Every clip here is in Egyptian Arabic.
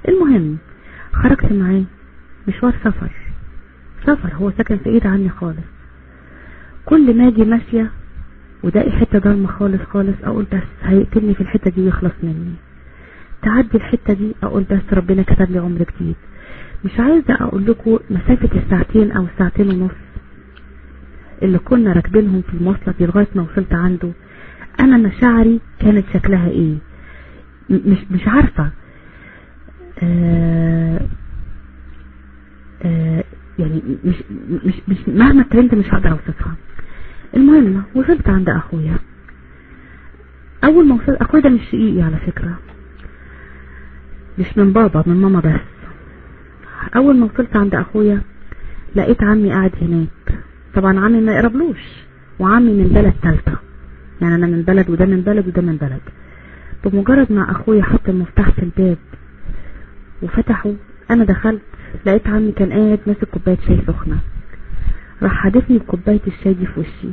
المهم خرجت معاه مشوار سفر سفر هو ساكن بعيد عني خالص كل ما اجي ماشية وده حتة ضلمة خالص خالص اقول بس هيقتلني في الحتة دي ويخلص مني تعدي الحتة دي اقول بس ربنا كتب لي عمر جديد مش عايزة اقول لكم مسافة الساعتين او الساعتين ونص اللي كنا راكبينهم في المواصلة دي لغاية ما وصلت عنده انا مشاعري كانت شكلها ايه مش مش عارفة آه آه يعني مش مش مش مهما اتكلمت مش هقدر اوصفها المهم وصلت عند اخويا اول ما وصلت اخويا ده مش شقيقي على فكرة مش من بابا من ماما بس اول ما وصلت عند اخويا لقيت عمي قاعد هناك طبعا عمي ما يقربلوش وعمي من بلد ثالثه يعني انا من بلد وده من بلد وده من بلد بمجرد ما اخويا حط المفتاح في الباب وفتحه انا دخلت لقيت عمي كان قاعد ماسك كوبايه شاي سخنه راح حادفني بكوبايه الشاي دي في وشي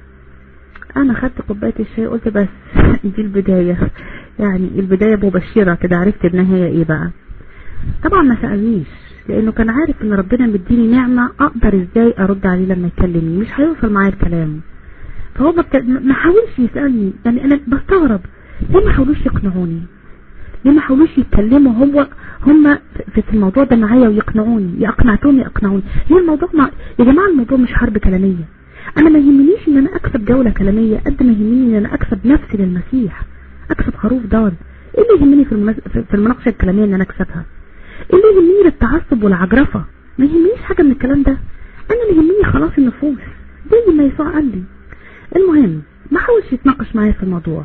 انا خدت كوبايه الشاي قلت بس دي البدايه يعني البدايه مبشره كده عرفت النهايه ايه بقى طبعا ما سالنيش لانه كان عارف ان ربنا مديني نعمه اقدر ازاي ارد عليه لما يكلمني مش هيوصل معايا الكلام فهو ما حاولش يسالني يعني انا بستغرب ليه ما حاولوش يقنعوني ليه ما حاولوش يتكلموا هو هم في الموضوع ده معايا ويقنعوني يقنعتهم يقنعوني ليه الموضوع ما يا جماعه الموضوع مش حرب كلاميه انا ما يهمنيش ان انا اكسب جوله كلاميه قد ما يهمني ان انا اكسب نفسي للمسيح اكسب خروف ضال ايه اللي يهمني في, المز... في المناقشه الكلاميه ان انا اكسبها ايه اللي يهمني للتعصب والعجرفه ما يهمنيش حاجه من الكلام ده انا اللي يهمني خلاص النفوس زي ما يسوع قال لي المهم ما حاولش يتناقش معايا في الموضوع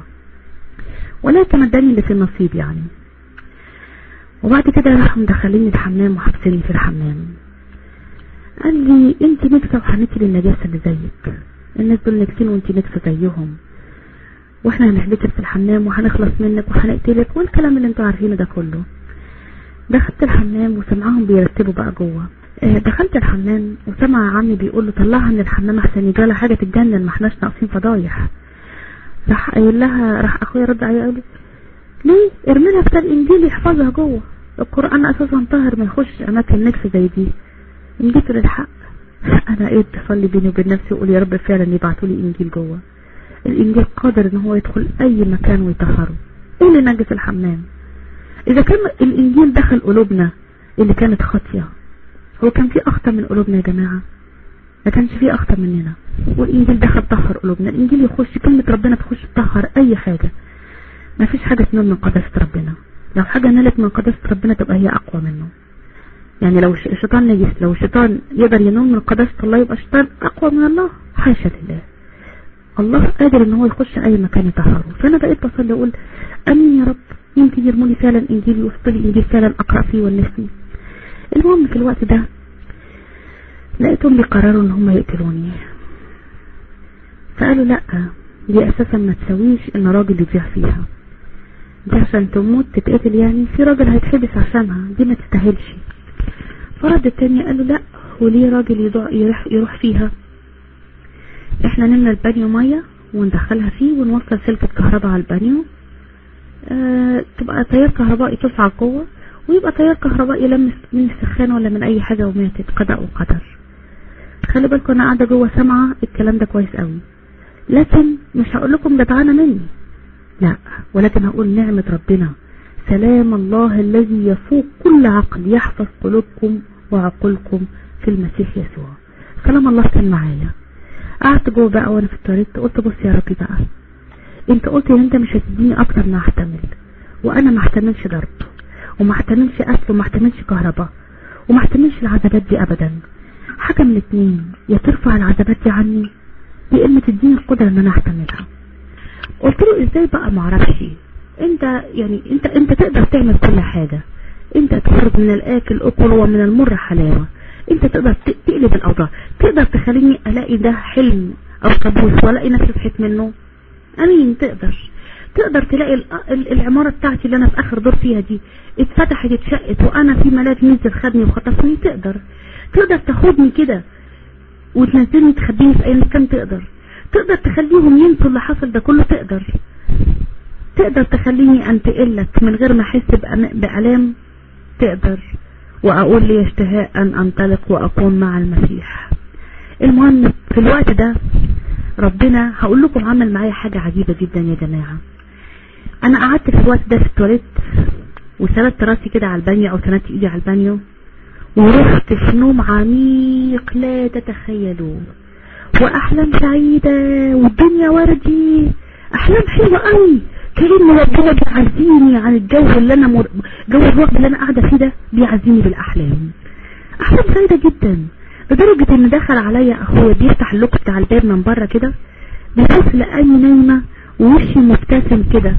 ولكن اداني اللي في النصيب يعني وبعد كده راحوا مدخليني الحمام وحبسني في الحمام قال لي انت نكسه وحنكي للنجاسه اللي زيك الناس دول نكسين وانت نكسه زيهم واحنا هنحبسك في الحمام وهنخلص منك وهنقتلك والكلام اللي انتوا عارفينه ده كله دخلت الحمام وسمعهم بيرتبوا بقى جوه دخلت الحمام وسمع عمي بيقول له طلعها من الحمام احسن يجالها حاجه تتجنن ما احناش ناقصين فضايح راح قايل لها راح اخويا رد عليا قال ليه ارمي لها كتاب انجيل يحفظها جوه القران اساسا طاهر ما يخش اماكن نكس زي دي ان جيت للحق انا ايه بصلي بيني وبين نفسي واقول يا رب فعلا يبعتوا لي انجيل جوه الانجيل قادر ان هو يدخل اي مكان ويطهره ايه اللي نجس الحمام اذا كان الانجيل دخل قلوبنا اللي كانت خاطيه هو كان في اخطر من قلوبنا يا جماعه ما كانش في اخطر مننا والانجيل دخل طهر قلوبنا الانجيل يخش كلمه ربنا تخش تطهر اي حاجه ما فيش حاجه تنال من قداسه ربنا لو حاجه نالت من قداسه ربنا تبقى هي اقوى منه يعني لو الشيطان نجس لو الشيطان يقدر ينال من قداسه الله يبقى الشيطان اقوى من الله حاشا لله الله قادر ان هو يخش اي مكان يطهره فانا بقيت بصلي اقول امين يا رب يمكن يرموا لي فعلا انجيل يوصل لي انجيل فعلا اقرا فيه والنفسي المهم في الوقت ده لقيتهم بيقرروا ان هم يقتلوني فقالوا لا دي اساسا ما تسويش ان راجل يضيع فيها دي عشان تموت تتقتل يعني في راجل هيتحبس عشانها دي ما تستاهلش فرد التاني قالوا لا وليه راجل يضع يروح, يروح فيها احنا نملى البانيو ميه وندخلها فيه ونوصل سلكة كهرباء على البانيو اه تبقى تيار كهربائي تصعد جوه ويبقى تيار كهربائي لمس من السخان ولا من اي حاجة وماتت قضاء وقدر خلي بالكم انا قاعدة جوه سامعة الكلام ده كويس قوي لكن مش هقول لكم جدعانة مني لا ولكن هقول نعمة ربنا سلام الله الذي يفوق كل عقل يحفظ قلوبكم وعقولكم في المسيح يسوع سلام الله كان معايا قعدت جوه بقى وانا في الطريق قلت بص يا ربي بقى انت قلت ان انت مش هتديني اكتر ما احتمل وانا ما احتملش ضرب وما احتملش قتل وما احتملش كهرباء وما احتملش العذابات دي ابدا حاجة من اتنين يا ترفع العذابات دي عني يا اما تديني القدرة ان انا احتملها قلت له ازاي بقى معرفش انت يعني انت انت تقدر تعمل كل حاجة انت تخرج من الاكل اكل ومن المر حلاوة انت تقدر تقلب الاوضاع تقدر تخليني الاقي ده حلم او كابوس والاقي نفسي صحيت منه امين تقدر تقدر تلاقي العمارة بتاعتي اللي انا في اخر دور فيها دي اتفتحت اتشقت وانا في ملاك نزل خدني وخطفني تقدر تقدر تاخدني كده وتنزلني تخبيني في اي مكان تقدر تقدر تخليهم ينسوا اللي حصل ده كله تقدر تقدر تخليني انتقل لك من غير ما احس بألام تقدر واقول لي اشتهاء ان انطلق واكون مع المسيح المهم في الوقت ده ربنا هقول لكم عمل معايا حاجة عجيبة جدا يا جماعة انا قعدت في الوقت ده في التواليت وسندت راسي كده على البانيو او سندت ايدي على البانيو ورحت في نوم عميق لا تتخيلوا واحلام سعيدة والدنيا وردي احلام حلوة قوي كأن ربنا بيعزيني عن الجو اللي انا مر... جو الوقت اللي انا قاعدة فيه ده بيعزيني بالاحلام احلام سعيدة جدا لدرجة ان دخل عليا اخويا بيفتح اللوك بتاع الباب من بره كده بيبص لقاني نايمة ووشي مبتسم كده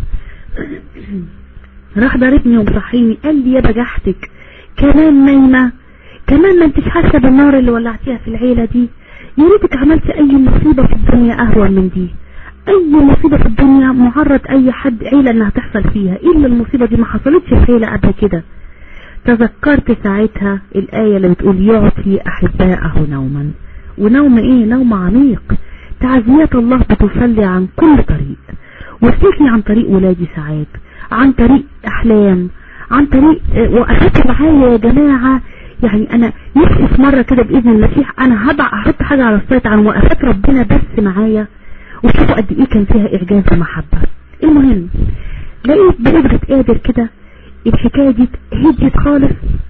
راح ضاربني ومصحيني قال لي يا بجحتك كمان نايمة كمان ما انتش حاسة بالنار اللي ولعتيها في العيلة دي يا ريتك عملت اي مصيبة في الدنيا اهون من دي اي مصيبة في الدنيا معرض اي حد عيلة انها تحصل فيها الا المصيبة دي ما حصلتش في عيلة قبل كده تذكرت ساعتها الآية اللي بتقول يعطي أحباءه نوما ونوم ايه نوم عميق تعزيات الله بتصلي عن كل طريق وصلتني عن طريق ولادي ساعات عن طريق احلام عن طريق وقفت معايا يا جماعة يعني انا نفسي في مرة كده باذن المسيح انا هضع احط حاجة على السيط عن وقفات ربنا بس معايا وشوفوا قد ايه كان فيها اعجاز ومحبة المهم لقيت بقدرة قادر كده الحكاية دي هديت خالص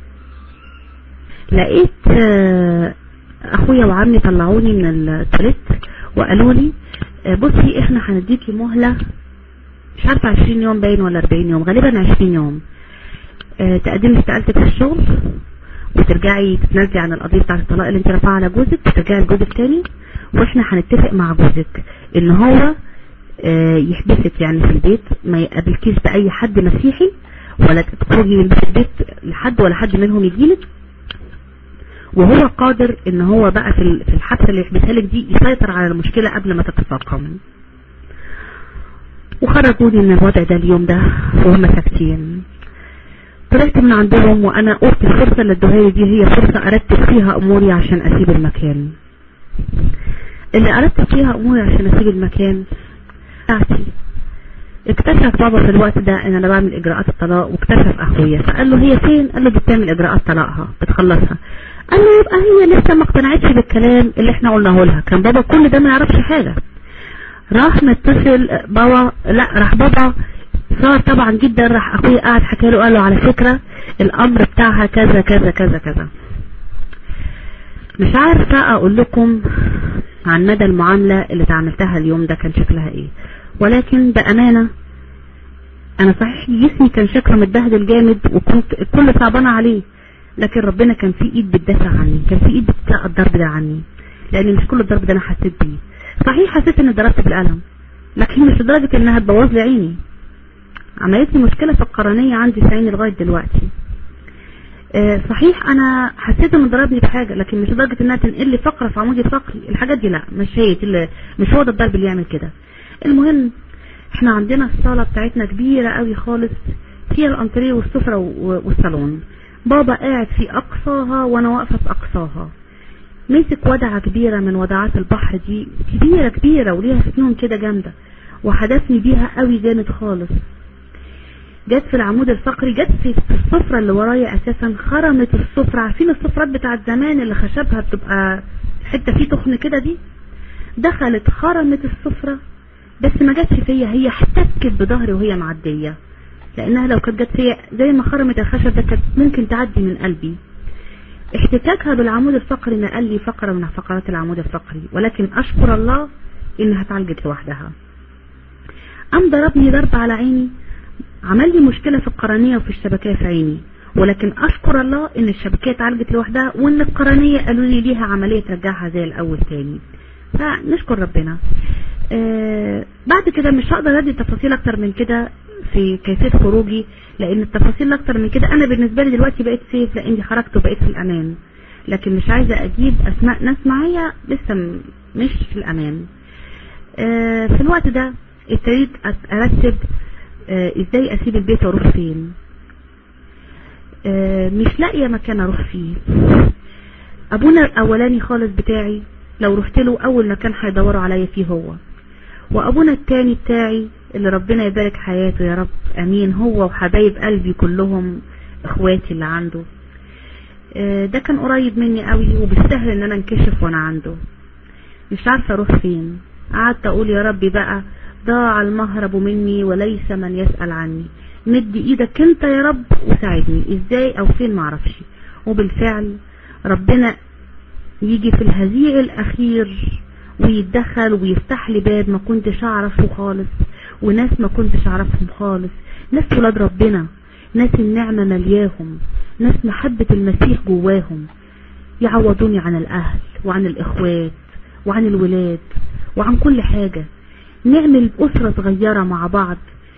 لقيت اخويا وعمي طلعوني من التلت وقالوا لي بصي احنا هنديكي مهلة مش عارفة 20 يوم باين ولا 40 يوم غالبا 20 يوم تقدمي استقالتك في الشغل وترجعي تتنازلي عن القضية بتاعت الطلاق اللي انت رافعها على جوزك وترجعي لجوزك تاني واحنا هنتفق مع جوزك ان هو يحبسك يعني في البيت ما يقابلكيش بأي حد مسيحي ولا تخرجي من البيت لحد ولا حد منهم يجيلك وهو قادر ان هو بقى في الحبسة اللي يحبسها لك دي يسيطر على المشكلة قبل ما تتفاقم وخرجوني من الوضع ده اليوم ده وهم ساكتين طلعت من عندهم وانا قلت الفرصة اللي ادوها دي هي فرصة ارتب فيها اموري عشان اسيب المكان اللي ارتب فيها اموري عشان اسيب المكان بتاعتي اكتشف بابا في الوقت ده ان انا بعمل اجراءات الطلاق واكتشف اخويا فقال له هي فين قال له دي بتعمل اجراءات طلاقها بتخلصها قال له يبقى هي لسه ما اقتنعتش بالكلام اللي احنا قلناه لها كان بابا كل ده ما يعرفش حاجة راح متصل بابا لا راح بابا صار طبعا جدا راح اخويا قاعد حكى له قال له على فكرة الامر بتاعها كذا كذا كذا كذا مش عارفة اقول لكم عن مدى المعاملة اللي تعاملتها اليوم ده كان شكلها ايه ولكن بأمانة انا صحيح جسمي كان شكله متبهدل جامد وكنت الكل صعبانة عليه لكن ربنا كان في ايد بتدافع عني كان في ايد بتدافع الضرب ده عني لان مش كل الضرب ده انا حسيت بيه صحيح حسيت اني ضربت بالقلم لكن مش لدرجة انها تبوظ لي عيني عملت لي مشكلة في القرنية عندي في عيني لغاية دلوقتي آه صحيح انا حسيت انه ضربني بحاجة لكن مش لدرجة انها تنقل لي فقرة في عمودي الفقري الحاجات دي لا مش هي دي مش هو ده الضرب اللي يعمل كده المهم احنا عندنا الصالة بتاعتنا كبيرة قوي خالص فيها الانتريه والسفرة والصالون بابا قاعد في اقصاها وانا واقفة في اقصاها مسك ودعة كبيرة من ودعات البحر دي كبيرة كبيرة وليها سنون كده جامدة وحدفني بيها قوي جامد خالص جت في العمود الفقري جت في السفرة اللي ورايا اساسا خرمت السفرة عارفين السفرات بتاعت زمان اللي خشبها بتبقى حتة فيه تخن كده دي دخلت خرمت السفرة بس ما جاتش فيا هي احتكت بظهري وهي معدية لانها لو كانت جت فيا زي ما خرمت الخشب ده كانت ممكن تعدي من قلبي احتكاكها بالعمود الفقري نقل لي فقرة من فقرات العمود الفقري ولكن اشكر الله انها اتعالجت لوحدها قام ضربني ضرب على عيني عمل لي مشكلة في القرنية وفي الشبكية في عيني ولكن اشكر الله ان الشبكية اتعالجت لوحدها وان القرنية قالوا لي ليها عملية ترجعها زي الاول تاني فنشكر ربنا آه بعد كده مش هقدر ادي تفاصيل اكتر من كده في كيفية خروجي لان التفاصيل اكتر من كده انا بالنسبة لي دلوقتي بقيت سيف لاني خرجت وبقيت في الامان لكن مش عايزة اجيب اسماء ناس معايا لسه مش في الامان آه في الوقت ده ابتديت ارتب آه ازاي اسيب البيت واروح فين مش لاقية مكان اروح فيه ابونا الاولاني خالص بتاعي لو رحت له اول مكان هيدوروا عليا فيه هو وابونا التاني بتاعي اللي ربنا يبارك حياته يا رب امين هو وحبايب قلبي كلهم اخواتي اللي عنده آه، ده كان قريب مني قوي وبالسهل ان انا انكشف وانا عنده مش عارفة اروح فين قعدت اقول يا ربي بقى ضاع المهرب مني وليس من يسأل عني مد ايدك انت يا رب وساعدني ازاي او فين معرفش وبالفعل ربنا يجي في الهزيع الاخير ويتدخل ويفتح لي باب ما كنتش اعرفه خالص وناس ما كنتش اعرفهم خالص ناس ولاد ربنا ناس النعمة ملياهم ناس محبة المسيح جواهم يعوضوني عن الاهل وعن الاخوات وعن الولاد وعن كل حاجة نعمل أسرة صغيرة مع بعض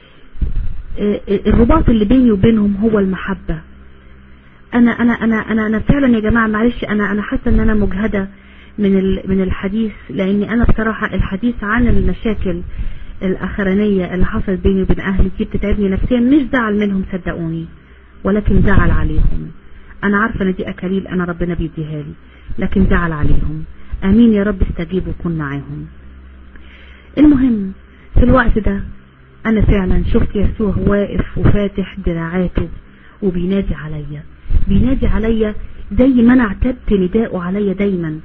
الرباط اللي بيني وبينهم هو المحبة انا انا انا انا انا فعلا يا جماعة معلش انا انا حاسة ان انا مجهدة من من الحديث لاني انا بصراحة الحديث عن المشاكل الاخرانية اللي حصلت بيني وبين اهلي دي بتتعبني نفسيا مش زعل منهم صدقوني ولكن زعل عليهم انا عارفة ان دي اكاليل انا ربنا بيديها لي لكن زعل عليهم امين يا رب استجيب وكن معاهم المهم في الوقت ده انا فعلا شفت يسوع واقف وفاتح دراعاته وبينادي عليا بينادي عليا زي ما انا اعتدت نداءه عليا دايما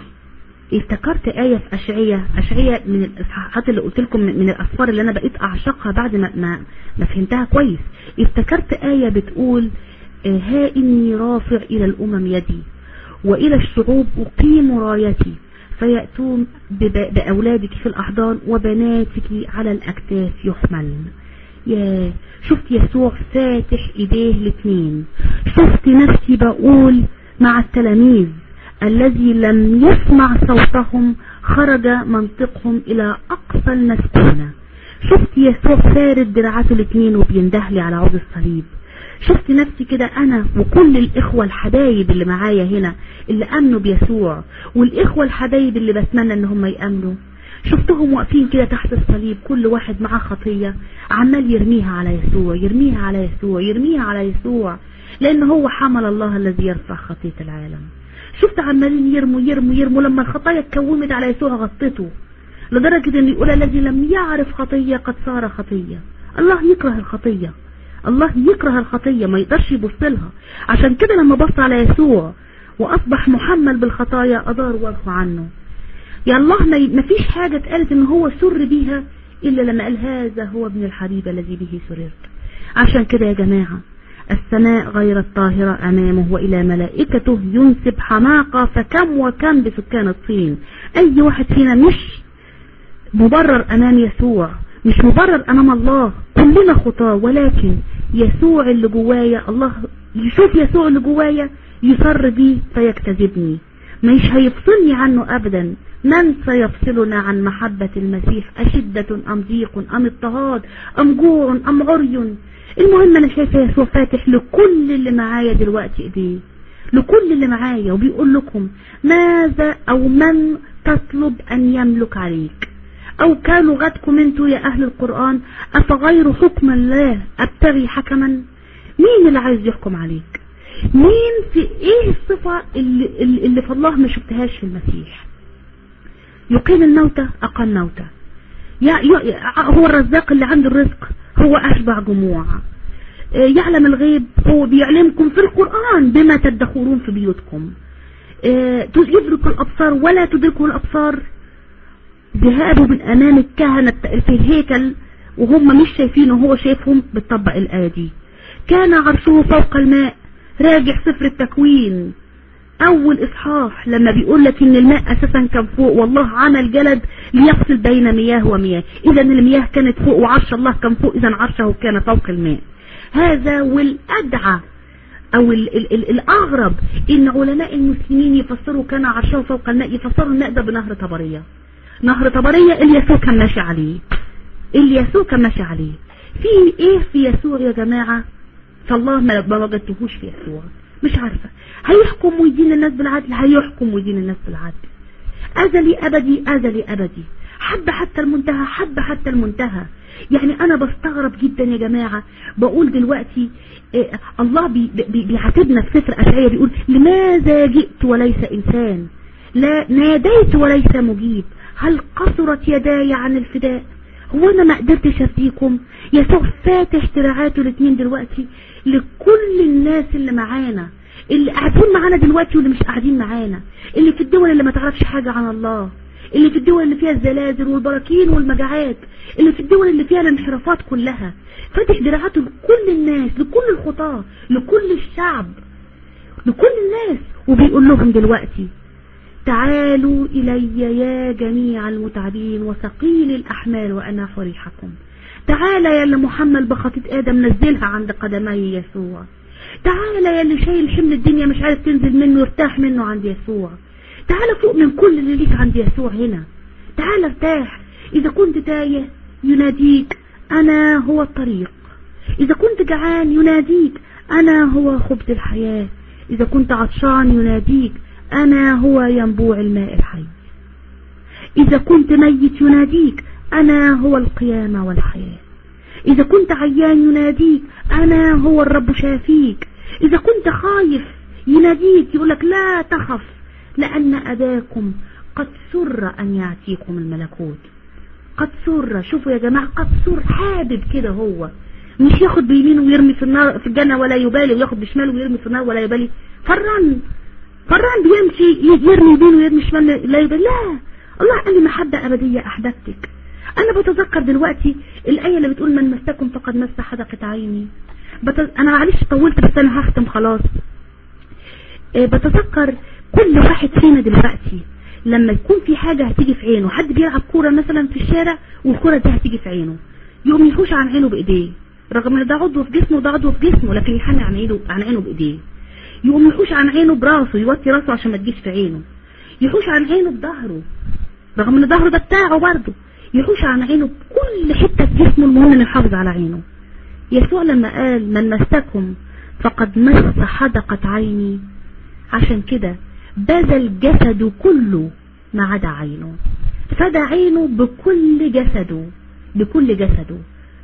افتكرت آية في أشعية أشعية من الإصحاحات اللي قلت لكم من الأسفار اللي أنا بقيت أعشقها بعد ما, ما, ما فهمتها كويس افتكرت آية بتقول ها إني رافع إلى الأمم يدي وإلى الشعوب أقيم رايتي فيأتون بأولادك في الأحضان وبناتك على الأكتاف يحملن يا شفت يسوع فاتح ايديه الاثنين شفت نفسي بقول مع التلاميذ الذي لم يسمع صوتهم خرج منطقهم الى اقصى المسكونة شفت يسوع فارد دراعاته الاثنين وبيندهلي على عود الصليب شفت نفسي كده انا وكل الاخوة الحبايب اللي معايا هنا اللي امنوا بيسوع والاخوة الحبايب اللي بتمنى ان هم يامنوا شفتهم واقفين كده تحت الصليب كل واحد معاه خطية عمال يرميها على يسوع يرميها على يسوع يرميها على يسوع لان هو حمل الله الذي يرفع خطية العالم شفت عمالين يرموا يرموا يرموا لما الخطايا اتكومت على يسوع غطته لدرجة ان يقول الذي لم يعرف خطية قد صار خطية الله يكره الخطية الله يكره الخطية ما يقدرش يبص لها عشان كده لما بص على يسوع واصبح محمل بالخطايا ادار وجهه عنه يا الله ما فيش حاجة اتقالت ان هو سر بيها الا لما قال هذا هو ابن الحبيب الذي به سررت عشان كده يا جماعة السماء غير الطاهرة امامه والى ملائكته ينسب حماقة فكم وكم بسكان الطين اي واحد فينا مش مبرر امام يسوع مش مبرر امام الله كلنا خطاه ولكن يسوع اللي جوايا الله يشوف يسوع اللي جوايا يصر بيه فيكتذبني مش هيفصلني عنه ابدا من سيفصلنا عن محبة المسيح أشدة أم ضيق أم اضطهاد أم جوع أم عري المهم أنا شايفة يسوع فاتح لكل اللي معايا دلوقتي إيديه لكل اللي معايا وبيقول لكم ماذا أو من تطلب أن يملك عليك أو كان لغتكم انتوا يا أهل القرآن أفغير حكم الله أبتغي حكما مين اللي عايز يحكم عليك مين في ايه الصفة اللي, اللي في الله ما شفتهاش في المسيح يقيم الموتى أقام موتى هو الرزاق اللي عنده الرزق هو أشبع جموع يعلم الغيب هو بيعلمكم في القرآن بما تدخرون في بيوتكم يدرك الأبصار ولا تدركه الأبصار ذهابه من أمام الكهنة في الهيكل وهم مش شايفينه وهو شايفهم بتطبق الآية دي كان عرشه فوق الماء راجع سفر التكوين اول اصحاح لما بيقول لك ان الماء اساسا كان فوق والله عمل جلد ليفصل بين مياه ومياه اذا المياه كانت فوق وعرش الله كان فوق اذا عرشه كان فوق الماء هذا والادعى او ال ال ال الاغرب ان علماء المسلمين يفسروا كان عرشه فوق الماء يفسروا الماء ده بنهر طبرية نهر طبرية اللي يسوع كان ماشي عليه اللي يسوع كان ماشي عليه في ايه في يسوع يا جماعة فالله ما وجدتهوش في يسوع مش عارفة هيحكم ويدين الناس بالعدل هيحكم ويدين الناس بالعدل أزلي أبدي أزلي أبدي حب حتى المنتهى حب حتى المنتهى يعني أنا بستغرب جدا يا جماعة بقول دلوقتي إيه الله بي بي بيعاتبنا في سفر أشعية بيقول لماذا جئت وليس إنسان لا ناديت وليس مجيب هل قصرت يداي عن الفداء هو انا ما قدرتش افديكم يسوع فاتح دراعاته الاثنين دلوقتي لكل الناس اللي معانا اللي قاعدين معانا دلوقتي واللي مش قاعدين معانا اللي في الدول اللي ما تعرفش حاجة عن الله اللي في الدول اللي فيها الزلازل والبراكين والمجاعات اللي في الدول اللي فيها الانحرافات كلها فاتح دراعاته لكل الناس لكل الخطاة لكل الشعب لكل الناس وبيقول لهم دلوقتي تعالوا إلي يا جميع المتعبين وثقيل الأحمال وأنا فريحكم تعالى يا اللي محمل بخطيط آدم نزلها عند قدمي يسوع تعالى يا اللي شايل حمل الدنيا مش عارف تنزل منه ارتاح منه عند يسوع تعالى فوق من كل اللي ليك عند يسوع هنا تعالى ارتاح إذا كنت تايه يناديك أنا هو الطريق إذا كنت جعان يناديك أنا هو خبز الحياة إذا كنت عطشان يناديك أنا هو ينبوع الماء الحي إذا كنت ميت يناديك أنا هو القيامة والحياة إذا كنت عيان يناديك أنا هو الرب شافيك إذا كنت خايف يناديك يقولك لا تخف لأن أباكم قد سر أن يعطيكم الملكوت قد سر شوفوا يا جماعة قد سر حابب كده هو مش ياخد بيمينه ويرمي في النار في الجنة ولا يبالي وياخد بشماله ويرمي في النار ولا يبالي فران فران بيمشي يرمي يمينه ويرمي شماله لا يبالي لا الله قال لي محبة أبدية أحببتك أنا بتذكر دلوقتي الآية اللي بتقول من مسكم فقد مس حدقة عيني بت... أنا معلش طولت بس أنا هختم خلاص إيه بتذكر كل واحد فينا دلوقتي لما يكون في حاجة هتيجي في عينه حد بيلعب كورة مثلا في الشارع والكورة دي هتيجي في عينه يقوم يحوش عن عينه بإيديه رغم ان ده عضو في جسمه وده عضو في جسمه لكن يحني عن عينه عن عينه بإيديه يقوم يحوش عن عينه براسه يوطي راسه عشان ما تجيش في عينه يحوش عن عينه بظهره رغم ان ظهره ده بتاعه برضه يحوش عن عينه بكل حتة في جسمه المهم انه يحافظ على عينه يسوع لما قال من مسكم فقد مس حدقة عيني عشان كده بذل جسده كله ما عدا عينه فدى عينه بكل جسده بكل جسده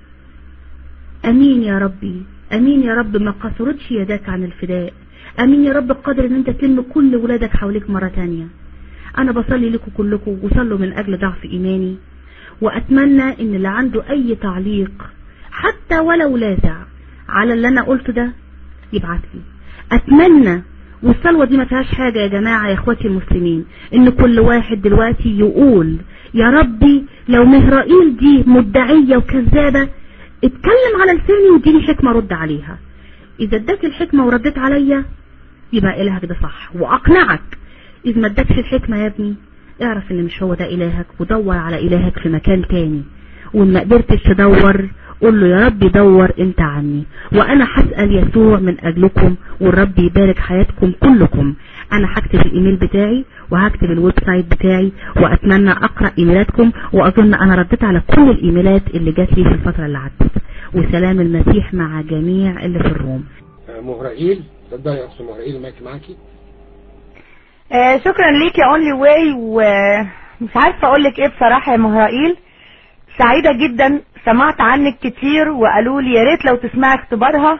امين يا ربي امين يا رب ما قصرتش يداك عن الفداء امين يا رب قادر ان انت تلم كل ولادك حواليك مرة تانية انا بصلي لكم كلكم وصلوا من اجل ضعف ايماني واتمنى ان اللي عنده اي تعليق حتى ولو لاذع على اللي انا قلته ده يبعت لي اتمنى والصلوة دي ما فيهاش حاجة يا جماعة يا اخواتي المسلمين ان كل واحد دلوقتي يقول يا ربي لو مهرائيل دي مدعية وكذابة اتكلم على لساني واديني حكمة رد عليها اذا اداك الحكمة وردت عليا يبقى الهك ده صح واقنعك اذا ما اداكش الحكمة يا ابني اعرف ان مش هو ده الهك ودور على الهك في مكان تاني وان ما قدرتش تدور قول له يا رب دور انت عني وانا هسأل يسوع من اجلكم والرب يبارك حياتكم كلكم انا هكتب الايميل بتاعي وهكتب الويب سايت بتاعي واتمنى اقرأ ايميلاتكم واظن انا رديت على كل الايميلات اللي جات لي في الفترة اللي عدت وسلام المسيح مع جميع اللي في الروم مهرائيل تفضلي يا اخت مهرائيل المايك معاكي آه شكرا ليك يا اونلي واي ومش عارفه اقول لك ايه بصراحه يا مهرائيل سعيده جدا سمعت عنك كتير وقالوا لي يا ريت لو تسمعي اختبارها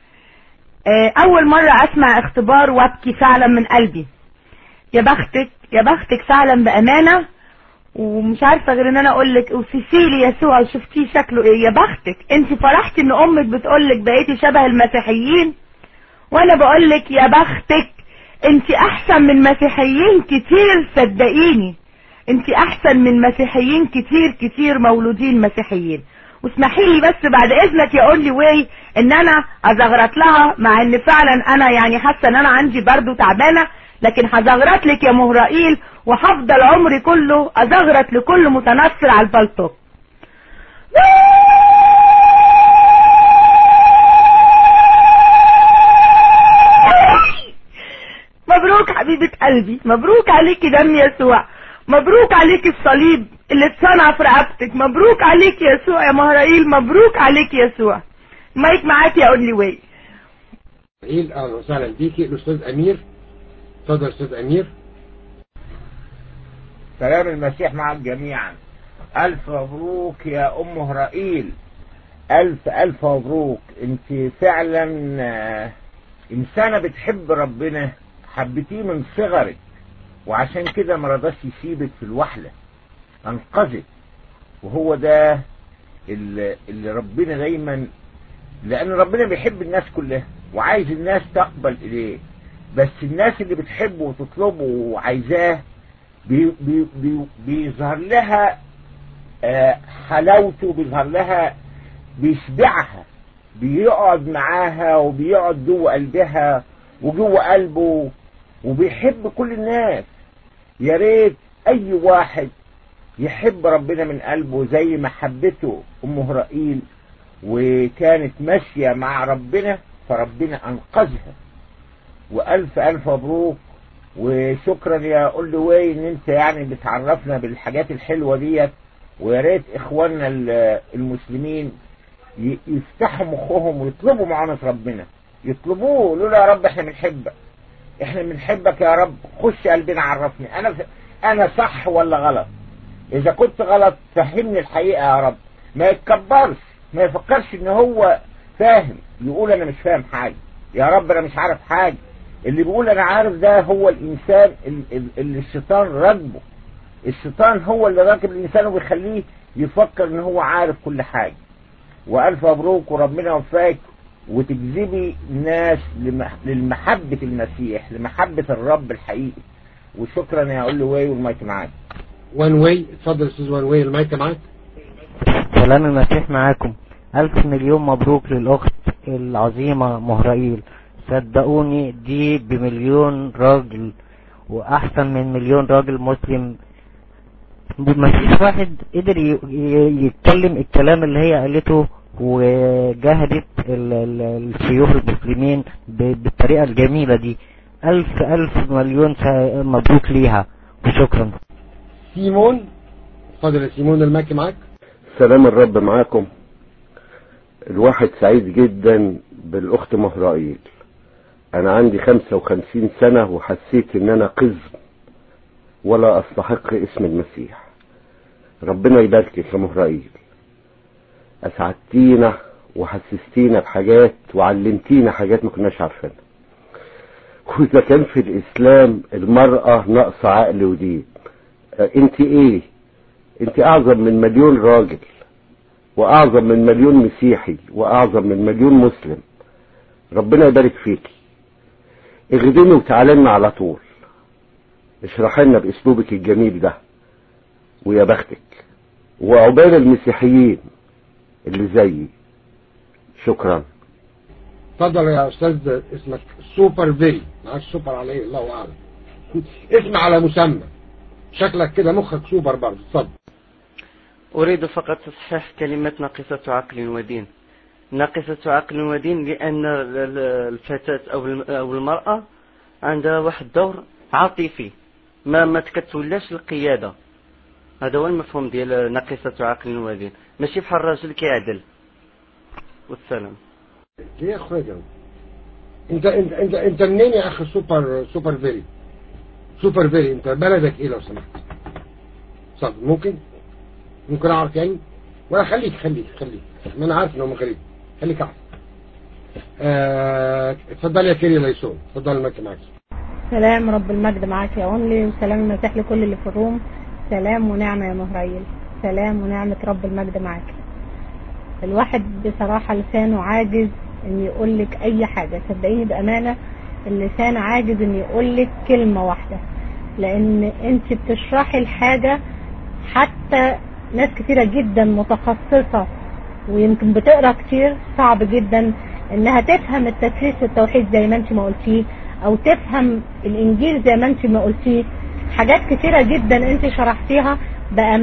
آه اول مره اسمع اختبار وابكي فعلا من قلبي يا بختك يا بختك فعلا بامانه ومش عارفه غير ان انا اقول لك اوصفي لي يسوع شفتيه شكله ايه يا بختك انت فرحتي ان امك بتقول لك بقيتي شبه المسيحيين وانا بقول لك يا بختك انت احسن من مسيحيين كتير صدقيني انت احسن من مسيحيين كتير كتير مولودين مسيحيين واسمحي لي بس بعد اذنك يقول لي واي ان انا ازغرط لها مع ان فعلا انا يعني حاسه ان انا عندي برضو تعبانه لكن هزغرط لك يا مهرائيل وهفضل عمري كله ازغرط لكل متنصر على البلطو مبروك حبيبة قلبي مبروك عليكي دم يسوع مبروك عليك الصليب اللي اتصنع في رقبتك مبروك عليك يسوع يا مهرائيل مبروك عليك يسوع مايك معاك يا اونلي واي مهرائيل اهلا وسهلا بيكي الاستاذ امير اتفضل استاذ امير سلام المسيح مع الجميع ألف مبروك يا أم هرائيل ألف ألف مبروك أنت فعلا إنسانة بتحب ربنا حبتيه من صغرك وعشان كده ما رضاش يسيبك في الوحلة أنقذك وهو ده اللي, اللي ربنا دايما لان ربنا بيحب الناس كلها وعايز الناس تقبل اليه بس الناس اللي بتحبه وتطلبه وعايزاه بي بي بي بيظهر لها آه، حلاوته بيظهر لها بيشبعها بيقعد معاها وبيقعد جوه قلبها وجوه قلبه وبيحب كل الناس يا ريت اي واحد يحب ربنا من قلبه زي ما حبته ام هرائيل وكانت ماشية مع ربنا فربنا انقذها والف الف مبروك وشكرا يا قول واي ان انت يعني بتعرفنا بالحاجات الحلوة ديت ويا ريت اخواننا ال- المسلمين ي- يفتحوا مخهم ويطلبوا معونة ربنا يطلبوه يقولوا له يا رب احنا بنحبك احنا بنحبك يا رب خش قلبنا عرفني انا انا صح ولا غلط اذا كنت غلط فهمني الحقيقة يا رب ما يتكبرش ما يفكرش ان هو فاهم يقول انا مش فاهم حاجة يا رب انا مش عارف حاجة اللي بيقول انا عارف ده هو الانسان ال- ال- اللي الشيطان راكبه الشيطان هو اللي راكب الانسان وبيخليه يفكر ان هو عارف كل حاجة والف مبروك وربنا يوفقك وتجذبي الناس لمح- للمحبة المسيح لمحبة الرب الحقيقي وشكرا يا قول واي والمايك معاك وان واي اتفضل يا استاذ وان واي المايك معاك سلام المسيح معاكم ألف مليون مبروك للأخت العظيمة مهرائيل صدقوني دي بمليون راجل وأحسن من مليون راجل مسلم مفيش واحد قدر ي- ي- يتكلم الكلام اللي هي قالته وجاهدت ال- ال- الشيوخ المسلمين ب- بالطريقة الجميلة دي ألف ألف مليون س- مبروك ليها وشكرا سيمون اتفضل يا سيمون المايك معاك سلام الرب معاكم الواحد سعيد جدا بالاخت مهرائيل انا عندي خمسة وخمسين سنة وحسيت ان انا قزم ولا استحق اسم المسيح ربنا يباركك يا مهرائيل اسعدتينا وحسستينا بحاجات وعلمتينا حاجات ما كناش عارفينها واذا كان في الاسلام المرأة ناقصة عقل ودين اه، انت ايه انت اعظم من مليون راجل واعظم من مليون مسيحي واعظم من مليون مسلم ربنا يبارك فيكي اخدمي وتعالي لنا على طول اشرحي لنا باسلوبك الجميل ده ويا بختك وعقبال المسيحيين اللي زيي شكرا اتفضل يا استاذ اسمك سوبر فيري معاك سوبر على ايه الله اعلم اسم على مسمى شكلك كده مخك سوبر برضه اتفضل أريد فقط تصحيح كلمة ناقصة عقل ودين ناقصة عقل ودين لأن ال- ال- الفتاة أو الم- أو المرأة عندها واحد دور عاطفي ما ما تكتولاش القيادة هذا هو المفهوم ديال ناقصة عقل ودين ماشي بحال الراجل كيعدل والسلام ليه يا اخويا جاوب انت انت انت انت منين يا اخي سوبر سوبر فيري سوبر فيري انت بلدك ايه لو سمحت اتفضل ممكن ممكن اعرف يعني ولا خليك خليك خليك ما انا عارف انه مغربي خليك اعرف آه، اتفضل يا كيري ليسون اتفضل المايك معاك سلام رب المجد معاك يا أونلي وسلام المسيح لكل اللي في الروم سلام ونعمة يا مهريل سلام ونعمة رب المجد معاك الواحد بصراحة لسانه عاجز ان يقول لك اي حاجة صدقيني بامانة اللسان عاجز ان يقول لك كلمة واحدة لان انت بتشرحي الحاجة حتى ناس كتيرة جدا متخصصة ويمكن بتقرا كتير صعب جدا انها تفهم التثليث والتوحيد زي ما انت ما قلتيه او تفهم الانجيل زي ما انت ما قلتيه حاجات كتيرة جدا انت شرحتيها بأمانة